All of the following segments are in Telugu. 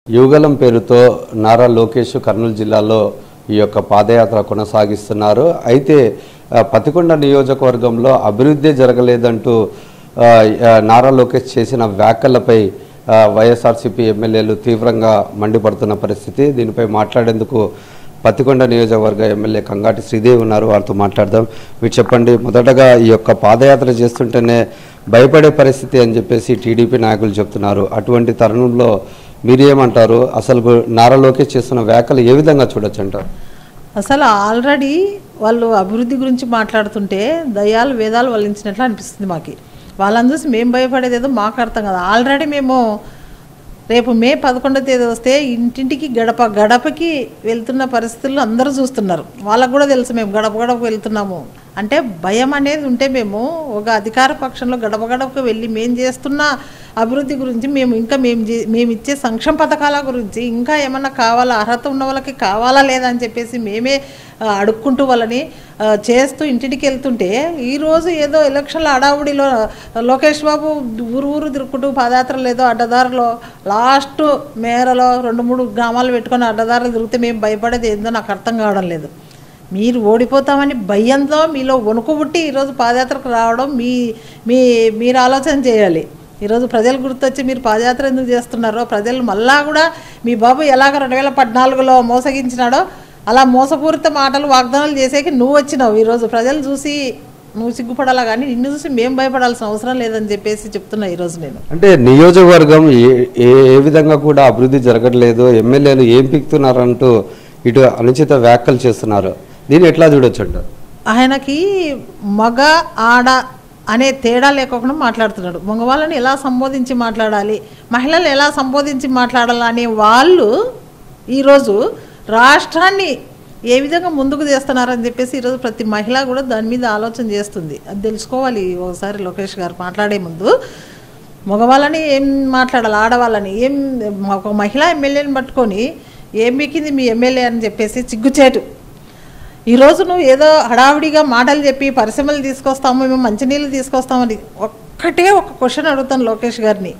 యువగలం పేరుతో నారా లోకేష్ కర్నూలు జిల్లాలో ఈ యొక్క పాదయాత్ర కొనసాగిస్తున్నారు అయితే ఆ, పతికొండ నియోజకవర్గంలో అభివృద్ధి జరగలేదంటూ ఆ, ఆ, నారా లోకేష్ చేసిన వ్యాఖ్యలపై ఆ, వైఎస్ఆర్సీపీ ఎమ్మెల్యేలు తీవ్రంగా మండిపడుతున్న పరిస్థితి దీనిపై మాట్లాడేందుకు పతికొండ నియోజకవర్గ ఎమ్మెల్యే కంగాటి శ్రీదేవి ఉన్నారు వారితో మాట్లాడదాం మీరు చెప్పండి మొదటగా ఈ యొక్క పాదయాత్ర చేస్తుంటేనే భయపడే పరిస్థితి అని చెప్పేసి టీడీపీ నాయకులు చెప్తున్నారు అటువంటి తరుణంలో మీరేమంటారు అసలు నారా లోకేష్ చేస్తున్న వ్యాఖ్యలు ఏ విధంగా చూడొచ్చు అంటారు అసలు ఆల్రెడీ వాళ్ళు అభివృద్ధి గురించి మాట్లాడుతుంటే దయ్యాలు వేదాలు వల్లించినట్లు అనిపిస్తుంది మాకు వాళ్ళని చూసి మేము భయపడేది ఏదో మాకు అర్థం కదా ఆల్రెడీ మేము రేపు మే పదకొండో తేదీ వస్తే ఇంటింటికి గడప గడపకి వెళ్తున్న పరిస్థితుల్లో అందరూ చూస్తున్నారు వాళ్ళకు కూడా తెలుసు మేము గడప గడపకు వెళ్తున్నాము అంటే భయం అనేది ఉంటే మేము ఒక అధికార పక్షంలో గడప గడపకు వెళ్ళి మేము చేస్తున్న అభివృద్ధి గురించి మేము ఇంకా మేము చే- మేము ఇచ్చే సంక్షేమ పథకాల గురించి ఇంకా ఏమన్నా కావాలా అర్హత ఉన్న వాళ్ళకి కావాలా లేదా అని చెప్పేసి మేమే ఆ, అడుక్కుంటూ వాళ్ళని ఆ, చేస్తూ ఇంటింటికి వెళ్తుంటే ఈరోజు ఏదో ఎలక్షన్ల అడావుడిలో లోకేష్ బాబు ఊరు ఊరు తిరుక్కుంటూ పాదయాత్రలు ఏదో అడ్డదారిలో లాస్ట్ మేరలో రెండు మూడు గ్రామాలు పెట్టుకొని అడ్డదారులు తిరిగితే మేము భయపడేది ఏందో నాకు అర్థం కావడం లేదు మీరు ఓడిపోతామని భయంతో మీలో వణుకు పుట్టి ఈరోజు పాదయాత్రకు రావడం మీ మీ మీరు ఆలోచన చేయాలి ఈరోజు ప్రజలు గుర్తొచ్చి మీరు పాదయాత్ర ఎందుకు చేస్తున్నారో ప్రజలు మళ్ళా కూడా మీ బాబు ఎలాగ రెండు వేల పద్నాలుగులో మోసగించినాడో అలా మోసపూరిత మాటలు వాగ్దానాలు చేసేకి నువ్వు వచ్చినావు ఈరోజు ప్రజలు చూసి నువ్వు సిగ్గుపడాలా కానీ నిన్ను చూసి మేము భయపడాల్సిన అవసరం లేదని చెప్పేసి చెప్తున్నా ఈరోజు నేను అంటే నియోజకవర్గం ఏ ఏ- ఏ విధంగా కూడా అభివృద్ధి జరగట్లేదు ఎమ్మెల్యేలు ఏం పిక్తున్నారంటూ ఇటు అనుచిత వ్యాఖ్యలు చేస్తున్నారు దీన్ని ఎట్లా చూడొచ్చు అంటారు ఆయనకి మగ ఆడ అనే తేడా లేకుండా మాట్లాడుతున్నాడు మగవాళ్ళని ఎలా సంబోధించి మాట్లాడాలి మహిళలు ఎలా సంబోధించి మాట్లాడాలి అనే వాళ్ళు ఈరోజు రాష్ట్రాన్ని ఏ విధంగా ముందుకు చేస్తున్నారని చెప్పేసి ఈరోజు ప్రతి మహిళ కూడా దాని మీద ఆలోచన చేస్తుంది అది తెలుసుకోవాలి ఒకసారి లోకేష్ గారు మాట్లాడే ముందు మగవాళ్ళని ఏం మాట్లాడాలి ఆడవాళ్ళని ఏం ఒక మహిళా ఎమ్మెల్యేని పట్టుకొని ఏం మిక్కింది మీ ఎమ్మెల్యే అని చెప్పేసి సిగ్గుచేటు ఈరోజు నువ్వు ఏదో హడావిడిగా మాటలు చెప్పి పరిశ్రమలు తీసుకొస్తాము మేము మంచినీళ్ళు తీసుకొస్తామని ఒక్కటే ఒక క్వశ్చన్ అడుగుతాను లోకేష్ గారిని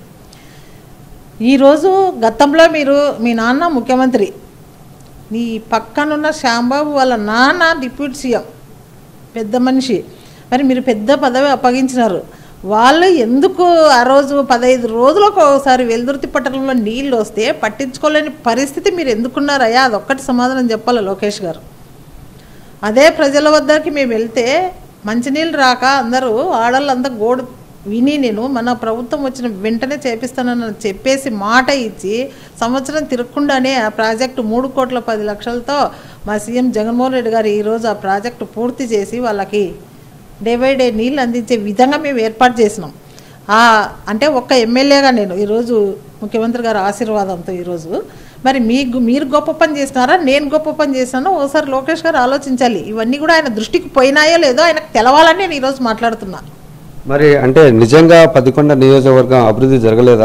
ఈరోజు గతంలో మీరు మీ నాన్న ముఖ్యమంత్రి నీ పక్కనున్న శ్యాంబాబు వాళ్ళ నాన్న డిప్యూటీ సీఎం పెద్ద మనిషి మరి మీరు పెద్ద పదవి అప్పగించినారు వాళ్ళు ఎందుకు ఆ రోజు పదహైదు రోజులకు ఒకసారి వెల్దుర్తి పట్టణంలో నీళ్ళు వస్తే పట్టించుకోలేని పరిస్థితి మీరు ఎందుకున్నారయ్యా అదొక్కటి సమాధానం చెప్పాలి లోకేష్ గారు అదే ప్రజల వద్దకి మేము వెళ్తే మంచినీళ్ళు రాక అందరూ ఆడళ్ళంతా గోడు విని నేను మన ప్రభుత్వం వచ్చిన వెంటనే చేపిస్తానని చెప్పేసి మాట ఇచ్చి సంవత్సరం తిరగకుండానే ఆ ప్రాజెక్టు మూడు కోట్ల పది లక్షలతో మా సీఎం జగన్మోహన్ రెడ్డి గారు ఈరోజు ఆ ప్రాజెక్టు పూర్తి చేసి వాళ్ళకి డే బై డే నీళ్ళు అందించే విధంగా మేము ఏర్పాటు చేసినాం ఆ అంటే ఒక్క ఎమ్మెల్యేగా నేను ఈరోజు ముఖ్యమంత్రి గారి ఆశీర్వాదంతో ఈరోజు మరి మీకు మీరు గొప్ప పని చేసినారా నేను గొప్ప పని చేసినానో ఒకసారి లోకేష్ గారు ఆలోచించాలి ఇవన్నీ కూడా ఆయన దృష్టికి పోయినాయో లేదో ఆయనకు తెలవాలని నేను ఈరోజు మాట్లాడుతున్నా మరి అంటే నిజంగా పదికొండ నియోజకవర్గం అభివృద్ధి జరగలేదా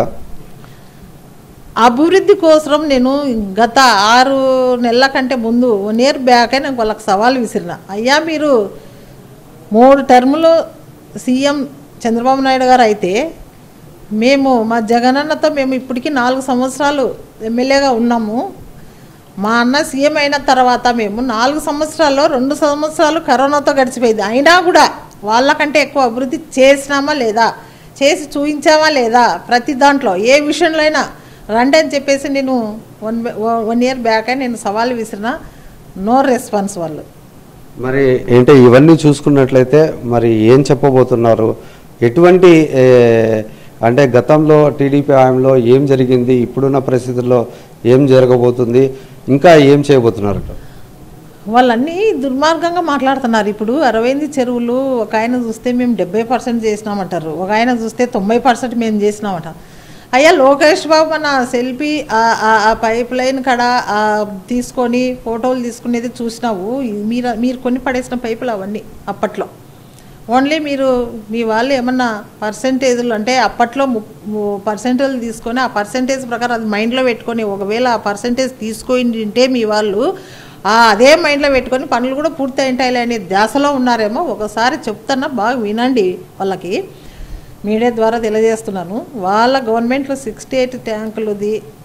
అభివృద్ధి కోసం నేను గత ఆరు నెలల కంటే ముందు వన్ ఇయర్ బ్యాక్ నేను వాళ్ళకి సవాల్ విసిరిన అయ్యా మీరు మూడు టర్ములు సీఎం చంద్రబాబు నాయుడు గారు అయితే మేము మా జగనన్నతో మేము ఇప్పటికీ నాలుగు సంవత్సరాలు ఎమ్మెల్యేగా ఉన్నాము మా అన్న సీఎం అయిన తర్వాత మేము నాలుగు సంవత్సరాల్లో రెండు సంవత్సరాలు కరోనాతో గడిచిపోయింది అయినా కూడా వాళ్ళకంటే ఎక్కువ అభివృద్ధి చేసినామా లేదా చేసి చూపించామా లేదా ప్రతి దాంట్లో ఏ విషయంలో అయినా రండి అని చెప్పేసి నేను వన్ వన్ ఇయర్ బ్యాక్ నేను సవాల్ విసిరిన నో రెస్పాన్స్ వాళ్ళు మరి ఏంటి ఇవన్నీ చూసుకున్నట్లయితే మరి ఏం చెప్పబోతున్నారు ఎటువంటి ఏ, అంటే గతంలో టీడీపీ హయాంలో ఏం జరిగింది ఇప్పుడున్న పరిస్థితుల్లో ఏం జరగబోతుంది ఇంకా ఏం చేయబోతున్నారట వాళ్ళన్నీ దుర్మార్గంగా మాట్లాడుతున్నారు ఇప్పుడు అరవైంది చెరువులు ఒక ఆయన చూస్తే మేము డెబ్బై పర్సెంట్ చేసినామంటారు ఒక ఆయన చూస్తే తొంభై పర్సెంట్ మేము చేసినామంట అయ్యా లోకేష్ బాబు మన సెల్ఫీ ఆ- ఆ- ఆ పైప్ లైన్ కాడ ఆ తీసుకొని ఫోటోలు తీసుకునేది చూసినావు మీరు మీరు కొన్ని పడేసిన పైపులు అవన్నీ అప్పట్లో ఓన్లీ మీరు మీ వాళ్ళు ఏమన్నా పర్సంటేజ్లు అంటే అప్పట్లో పర్సంటేజ్ తీసుకొని ఆ పర్సంటేజ్ ప్రకారం అది మైండ్లో పెట్టుకొని ఒకవేళ ఆ పర్సంటేజ్ తీసుకొని ఉంటే మీ వాళ్ళు ఆ అదే మైండ్లో పెట్టుకొని పనులు కూడా పూర్తి అయింటాయి అనే ధ్యాసలో ఉన్నారేమో ఒకసారి చెప్తున్నా బాగా వినండి వాళ్ళకి మీడియా ద్వారా తెలియజేస్తున్నాను వాళ్ళ గవర్నమెంట్లో సిక్స్టీ ఎయిట్ ట్యాంకులది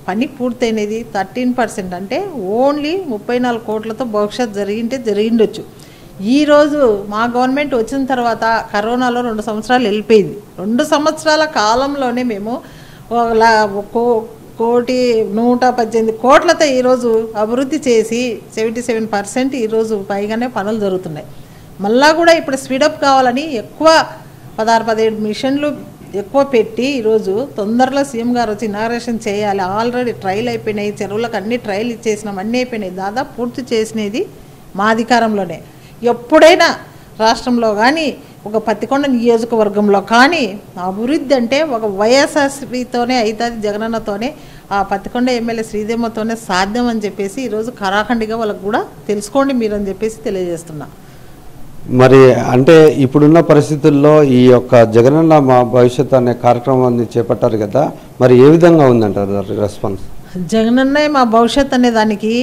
పని పూర్తయినది థర్టీన్ పర్సెంట్ అంటే ఓన్లీ ముప్పై నాలుగు కోట్లతో భవిష్యత్ జరిగింటే జరిగిండొచ్చు ఈరోజు మా గవర్నమెంట్ వచ్చిన తర్వాత కరోనాలో రెండు సంవత్సరాలు వెళ్ళిపోయింది రెండు సంవత్సరాల కాలంలోనే మేము ఒక లా- కో- కోటి నూట పద్దెనిమిది కోట్లతో ఈరోజు అభివృద్ధి చేసి సెవెంటీ సెవెన్ పర్సెంట్ ఈరోజు పైగానే పనులు జరుగుతున్నాయి మళ్ళా కూడా ఇప్పుడు స్పీడప్ కావాలని ఎక్కువ పదహారు పదిహేడు మిషన్లు ఎక్కువ పెట్టి ఈరోజు తొందరలో సీఎం గారు వచ్చి ఇనాగ్రేషన్ చేయాలి ఆల్రెడీ ట్రయల్ అయిపోయినాయి చెరువులకు అన్ని ట్రయల్ ఇచ్చేసినాం అన్నీ అయిపోయినాయి దాదాపు పూర్తి చేసినది మా అధికారంలోనే ఎప్పుడైనా రాష్ట్రంలో కానీ ఒక పత్తికొండ నియోజకవర్గంలో కానీ అభివృద్ధి అంటే ఒక వైఎస్ఆర్సీపీతోనే అవుతుంది జగనన్నతోనే ఆ పత్తికొండ ఎమ్మెల్యే శ్రీదేమతోనే సాధ్యం అని చెప్పేసి ఈరోజు కరాఖండిగా వాళ్ళకు కూడా తెలుసుకోండి మీరు అని చెప్పేసి తెలియజేస్తున్నా మరి అంటే ఇప్పుడున్న పరిస్థితుల్లో ఈ యొక్క జగనన్న మా భవిష్యత్ అనే కార్యక్రమాన్ని చేపట్టారు కదా మరి ఏ విధంగా ఉందంటారు రెస్పాన్స్ జగనన్నే మా భవిష్యత్ అనే దానికి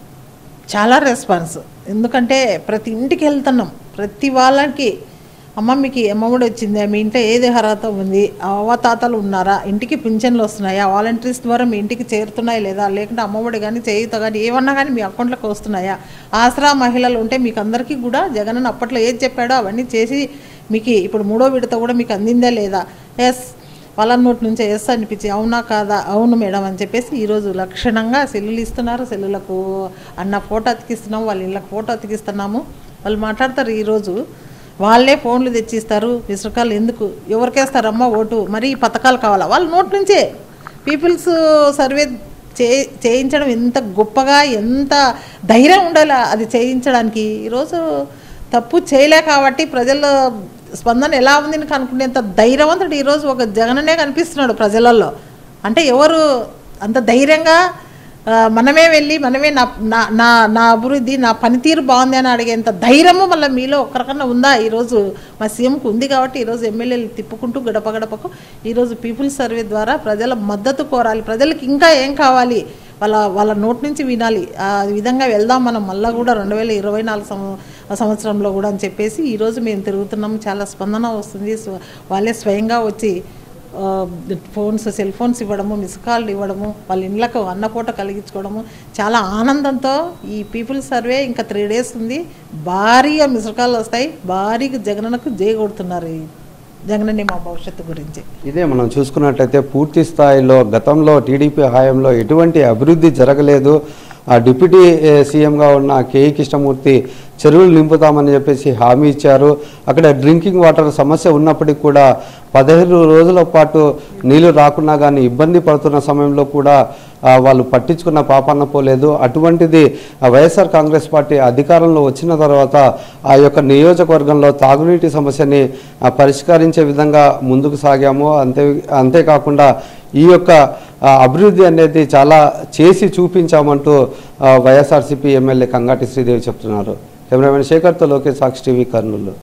చాలా రెస్పాన్స్ ఎందుకంటే ప్రతి ఇంటికి వెళ్తున్నాం ప్రతి వాళ్ళకి అమ్మ మీకు అమ్మఒడి వచ్చిందా మీ ఇంట్లో ఏది అర్హత ఉంది అవ్వ తాతలు ఉన్నారా ఇంటికి పింఛన్లు వస్తున్నాయా వాలంటీర్స్ ద్వారా మీ ఇంటికి చేరుతున్నాయి లేదా లేకుంటే అమ్మఒడి కానీ చేయుత కానీ ఏమన్నా కానీ మీ అకౌంట్లోకి వస్తున్నాయా ఆసరా మహిళలు ఉంటే మీకు అందరికీ కూడా జగనన్న అప్పట్లో ఏది చెప్పాడో అవన్నీ చేసి మీకు ఇప్పుడు మూడో విడత కూడా మీకు అందిందా లేదా ఎస్ వాళ్ళ నోటి నుంచి ఎస్ అనిపించి అవునా కాదా అవును మేడం అని చెప్పేసి ఈరోజు లక్షణంగా సెల్లులు ఇస్తున్నారు సెల్లులకు అన్న ఫోటో అతికిస్తున్నాం వాళ్ళ ఇళ్ళకి ఫోటో అతికిస్తున్నాము వాళ్ళు మాట్లాడతారు ఈరోజు వాళ్ళే ఫోన్లు తెచ్చిస్తారు విసరకాలు ఎందుకు ఎవరికేస్తారమ్మా ఓటు మరి ఈ పథకాలు కావాలా వాళ్ళ నోటి నుంచే పీపుల్స్ సర్వే చే చేయించడం ఎంత గొప్పగా ఎంత ధైర్యం ఉండాలి అది చేయించడానికి ఈరోజు తప్పు చేయలే కాబట్టి ప్రజల స్పందన ఎలా ఉంది అని కనుక్కునేంత ధైర్యవంతుడు ఈరోజు ఒక జగననే కనిపిస్తున్నాడు ప్రజలలో అంటే ఎవరు అంత ధైర్యంగా ఆ, మనమే వెళ్ళి మనమే నా నా నా నా అభివృద్ధి నా పనితీరు బాగుంది అని అడిగేంత ధైర్యము మళ్ళీ మీలో ఒక్కరికన్నా ఉందా ఈరోజు మా సీఎంకు ఉంది కాబట్టి ఈరోజు ఎమ్మెల్యేలు తిప్పుకుంటూ గడప గడపకు ఈరోజు పీపుల్స్ సర్వే ద్వారా ప్రజల మద్దతు కోరాలి ప్రజలకు ఇంకా ఏం కావాలి వాళ్ళ వాళ్ళ నోటి నుంచి వినాలి ఆ విధంగా వెళ్దాం మనం మళ్ళీ కూడా రెండు వేల ఇరవై నాలుగు సంవ- సంవత్సరంలో కూడా అని చెప్పేసి ఈరోజు మేము తిరుగుతున్నాం చాలా స్పందన వస్తుంది స్వ- వాళ్ళే స్వయంగా వచ్చి ఆ, ఫోన్స్ సెల్ ఫోన్స్ ఇవ్వడము మిస్ కాల్ ఇవ్వడము వాళ్ళ ఇళ్ళకు అన్నపూట కలిగించుకోవడము చాలా ఆనందంతో ఈ పీపుల్ సర్వే ఇంకా త్రీ డేస్ ఉంది భారీగా మిస్ కాల్ వస్తాయి భారీగా జగనన్నకు జై కొడుతున్నారు ఈ జగనన్న మా భవిష్యత్తు గురించి ఇదే మనం చూసుకున్నట్లయితే పూర్తి స్థాయిలో గతంలో టీడీపీ హయాంలో ఎటువంటి అభివృద్ధి జరగలేదు ఆ డిప్యూటీ ఏ, సీఎంగా ఉన్న కేఈ కృష్ణమూర్తి చెరువులు నింపుతామని చెప్పేసి హామీ ఇచ్చారు అక్కడ డ్రింకింగ్ వాటర్ సమస్య ఉన్నప్పటికీ కూడా పదిహేను రోజుల పాటు నీళ్లు రాకున్నా కానీ ఇబ్బంది పడుతున్న సమయంలో కూడా ఆ, వాళ్ళు పట్టించుకున్న పాపాన పోలేదు అటువంటిది ఆ, వైఎస్ఆర్ కాంగ్రెస్ పార్టీ అధికారంలో వచ్చిన తర్వాత ఆ యొక్క నియోజకవర్గంలో తాగునీటి సమస్యని ఆ, పరిష్కరించే విధంగా ముందుకు సాగాము అంతే అంతేకాకుండా ఈ యొక్క ఆ, అభివృద్ధి అనేది చాలా చేసి చూపించామంటూ ఆ, వైఎస్ఆర్సీపీ ఎమ్మెల్యే కంగాటి శ్రీదేవి చెప్తున్నారు కెమెరామెన్ శేఖర్తో లోకేష్ సాక్షి టీవీ కర్నూలు